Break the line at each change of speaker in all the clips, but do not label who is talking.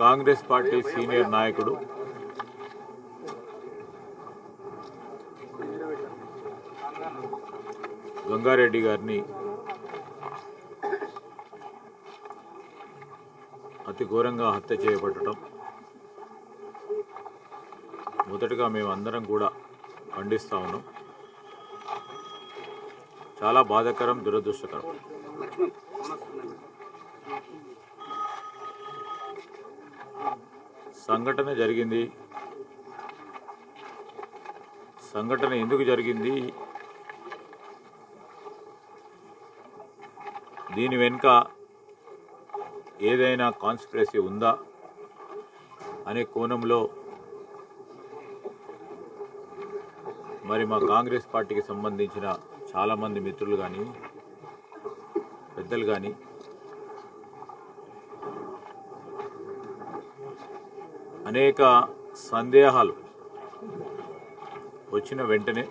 Congress party senior నాయకుడు గంగారెడ్డి గారిని అతి ఘోరంగా హత్య చేయబడటం మొదటగా మేమందరం కూడా ఖండిస్తా ఉన్నాం చాలా బాధాకరం దురదృష్టకరం సంఘటన జరిగింది సంఘటన ఎందుకు జరిగింది దీని వెనుక ఏదైనా కాన్స్పిరసీ ఉందా అనే కోణంలో మరి మా కాంగ్రెస్ పార్టీకి సంబంధించిన చాలామంది మిత్రులు కానీ పెద్దలు కానీ అనేక సందేహాలు వచ్చిన వెంటనే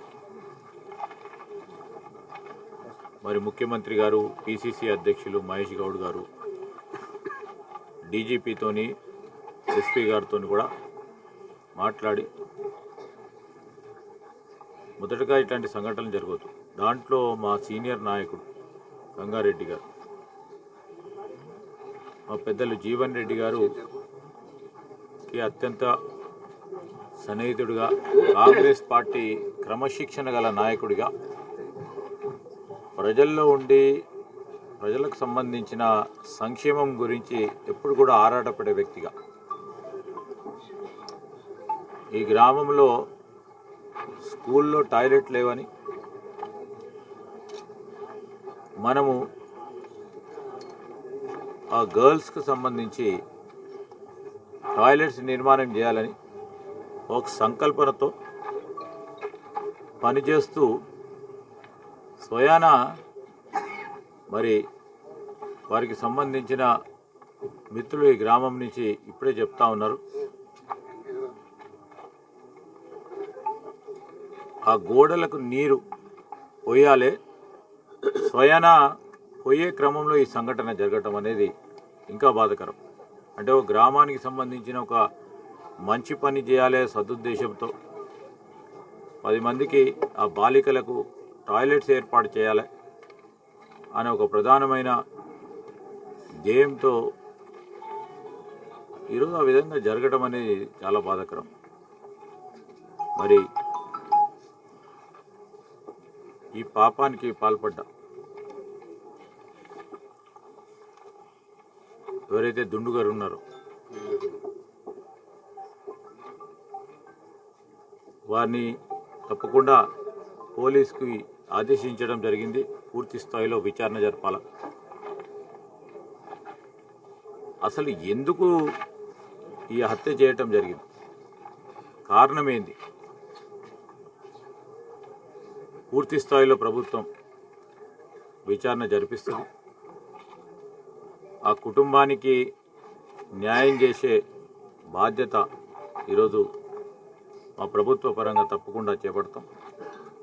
మరి ముఖ్యమంత్రి గారు పిసిసి అధ్యక్షులు మహేష్ గౌడ్ గారు డీజీపీతోని ఎస్పీ గారితో కూడా మాట్లాడి మొదటగా ఇట్లాంటి సంఘటనలు జరగదు దాంట్లో మా సీనియర్ నాయకుడు గంగారెడ్డి గారు మా పెద్దలు జీవన్ రెడ్డి గారు కి అత్యంత సన్నిహితుడిగా కాంగ్రెస్ పార్టీ క్రమశిక్షణ గల నాయకుడిగా ప్రజల్లో ఉండి ప్రజలకు సంబంధించిన సంక్షేమం గురించి ఎప్పుడు కూడా ఆరాటపడే వ్యక్తిగా ఈ గ్రామంలో స్కూల్లో టాయిలెట్ లేవని మనము ఆ గర్ల్స్కి సంబంధించి టాయిలెట్స్ నిర్మాణం చేయాలని ఒక సంకల్పనతో పనిచేస్తూ స్వయాన మరి వారికి సంబంధించిన మిత్రులు ఈ గ్రామం నుంచి ఇప్పుడే చెప్తా ఉన్నారు ఆ గోడలకు నీరు పోయాలి స్వయాన పోయే క్రమంలో ఈ సంఘటన జరగటం అనేది ఇంకా బాధకరం అంటే ఒక గ్రామానికి సంబంధించిన ఒక మంచి పని చేయాలి సదుద్దేశంతో పది మందికి ఆ బాలికలకు టాయిలెట్స్ ఏర్పాటు చేయాలి అనే ఒక ప్రధానమైన ధ్యేయంతో ఈరోజు ఆ విధంగా జరగడం అనేది చాలా బాధాకరం మరి ఈ పాపానికి పాల్పడ్డ ఎవరైతే దుండుగారు ఉన్నారో వారిని తప్పకుండా పోలీసుకి ఆదేశించడం జరిగింది పూర్తి స్థాయిలో విచారణ జరపాల అసలు ఎందుకు ఈ హత్య చేయటం జరిగింది కారణం ఏంది పూర్తి స్థాయిలో ప్రభుత్వం విచారణ జరిపిస్తుంది ఆ కుటుంబానికి న్యాయం చేసే బాధ్యత ఈరోజు మా ప్రభుత్వ పరంగా తప్పకుండా చేపడతాం